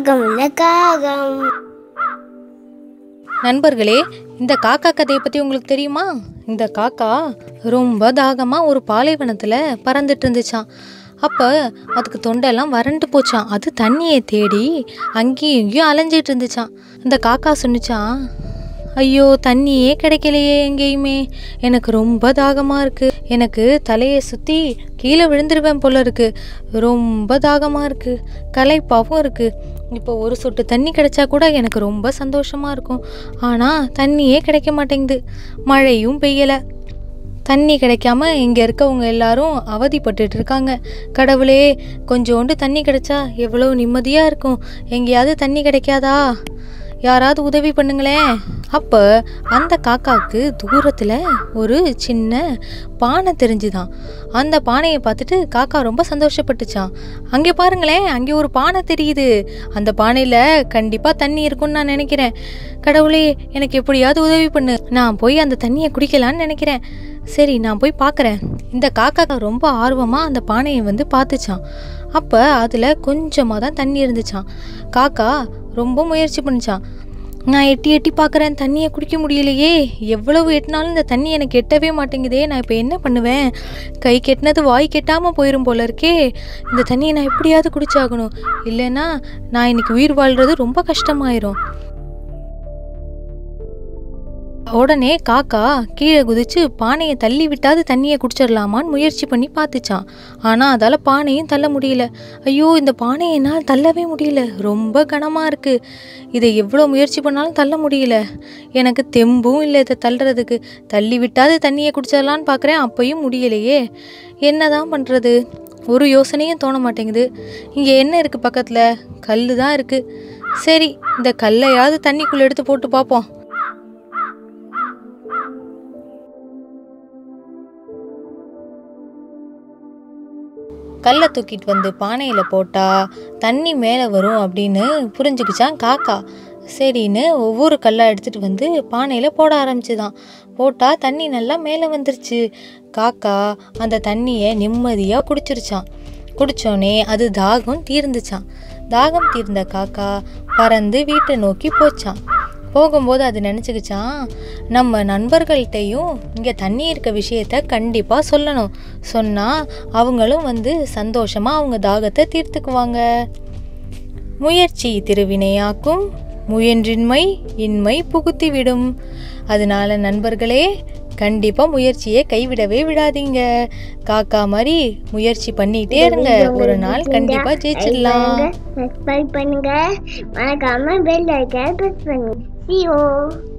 தாகமுள்ள காகம் நண்பர்களே இந்த காக்கா கதையை பற்றி உங்களுக்கு தெரியுமா இந்த காக்கா ரொம்ப தாகமாக ஒரு பாலைவனத்தில் பறந்துட்டு இருந்துச்சான் அப்போ அதுக்கு தொண்டெல்லாம் வறண்டு போச்சான் அது தண்ணியை தேடி அங்கேயும் இங்கேயும் அலைஞ்சிட்டு இருந்துச்சான் இந்த காக்கா சொன்னுச்சான் ஐயோ தண்ணியே கிடைக்கலையே எங்கேயுமே எனக்கு ரொம்ப தாகமாக இருக்குது எனக்கு தலையை சுற்றி கீழே விழுந்துருவேன் போல இருக்குது ரொம்ப தாகமாக இருக்குது களைப்பாகவும் இருக்குது இப்போ ஒரு சொட்டு தண்ணி கிடைச்சா கூட எனக்கு ரொம்ப சந்தோஷமாக இருக்கும் ஆனால் தண்ணியே கிடைக்க மாட்டேங்குது மழையும் பெய்யலை தண்ணி கிடைக்காம இங்கே இருக்கவங்க எல்லாரும் அவதிப்பட்டுட்டு இருக்காங்க கடவுளே கொஞ்சோண்டு தண்ணி கிடைச்சா எவ்வளோ நிம்மதியாக இருக்கும் எங்கேயாவது தண்ணி கிடைக்காதா யாராவது உதவி பண்ணுங்களேன் அப்போ அந்த காக்காவுக்கு தூரத்தில் ஒரு சின்ன பானை தெரிஞ்சுதான் அந்த பானையை பார்த்துட்டு காக்கா ரொம்ப சந்தோஷப்பட்டுச்சான் அங்கே பாருங்களேன் அங்கே ஒரு பானை தெரியுது அந்த பானையில் கண்டிப்பாக தண்ணி இருக்கும்னு நான் நினைக்கிறேன் கடவுளே எனக்கு எப்படியாவது உதவி பண்ணு நான் போய் அந்த தண்ணியை குடிக்கலான்னு நினைக்கிறேன் சரி நான் போய் பார்க்குறேன் இந்த காக்கா ரொம்ப ஆர்வமாக அந்த பானையை வந்து பார்த்துச்சான் அப்போ அதில் கொஞ்சமாக தான் தண்ணி இருந்துச்சான் காக்கா ரொம்ப முயற்சி பண்ணிச்சான் நான் எட்டி எட்டி பார்க்குறேன் தண்ணியை குடிக்க முடியலையே எவ்வளவு எட்டினாலும் இந்த தண்ணி எனக்கு எட்டவே மாட்டேங்குதே நான் இப்போ என்ன பண்ணுவேன் கை கெட்டினது வாய் கெட்டாமல் போயிடும் போல இருக்கே இந்த தண்ணியை நான் எப்படியாவது குடிச்சாகணும் இல்லைன்னா நான் இன்னைக்கு உயிர் வாழ்கிறது ரொம்ப கஷ்டமாயிரும் உடனே காக்கா கீழே குதிச்சு பானையை தள்ளி விட்டாது தண்ணியை குடிச்சிடலாமான்னு முயற்சி பண்ணி பார்த்துச்சான் ஆனால் அதால் பானையும் தள்ள முடியல ஐயோ இந்த பானையை என்னால் தள்ளவே முடியல ரொம்ப கனமாக இருக்குது இதை எவ்வளோ முயற்சி பண்ணாலும் தள்ள முடியல எனக்கு தெம்பும் இல்லை இதை தள்ளுறதுக்கு தள்ளி விட்டாது தண்ணியை குடிச்சிடலான்னு பார்க்குறேன் அப்பயும் முடியலையே என்னதான் பண்ணுறது ஒரு யோசனையும் தோண மாட்டேங்குது இங்கே என்ன இருக்குது பக்கத்தில் கல் தான் இருக்குது சரி இந்த கல்லையாவது தண்ணிக்குள்ளே எடுத்து போட்டு பார்ப்போம் கல்லை தூக்கிட்டு வந்து பானையில் போட்டால் தண்ணி மேலே வரும் அப்படின்னு புரிஞ்சுக்கிச்சான் காக்கா சரின்னு ஒவ்வொரு கல்லாக எடுத்துகிட்டு வந்து பானையில் போட ஆரம்பிச்சுதான் போட்டால் தண்ணி நல்லா மேலே வந்துருச்சு காக்கா அந்த தண்ணியை நிம்மதியாக குடிச்சிருச்சான் குடித்தோடனே அது தாகம் தீர்ந்துச்சான் தாகம் தீர்ந்த காக்கா பறந்து வீட்டை நோக்கி போச்சான் போகும்போது அது நினச்சிக்கிச்சான் நம்ம நண்பர்கள்ட்டையும் இங்கே தண்ணி இருக்க விஷயத்த கண்டிப்பாக சொல்லணும் சொன்னால் அவங்களும் வந்து சந்தோஷமாக அவங்க தாகத்தை தீர்த்துக்குவாங்க முயற்சி திருவினையாக்கும் முயன்றின்மை இன்மை புகுத்திவிடும் அதனால நண்பர்களே கண்டிப்பாக முயற்சியை கைவிடவே விடாதீங்க காக்கா மாதிரி முயற்சி பண்ணிட்டே இருங்க ஒரு நாள் கண்டிப்பாக ஜெயிச்சிடலாம் சப்ஸ்கிரைப் பண்ணுங்க மறக்காம பெல் ஐக்கான் பிரஸ் பண்ணுங்க See you.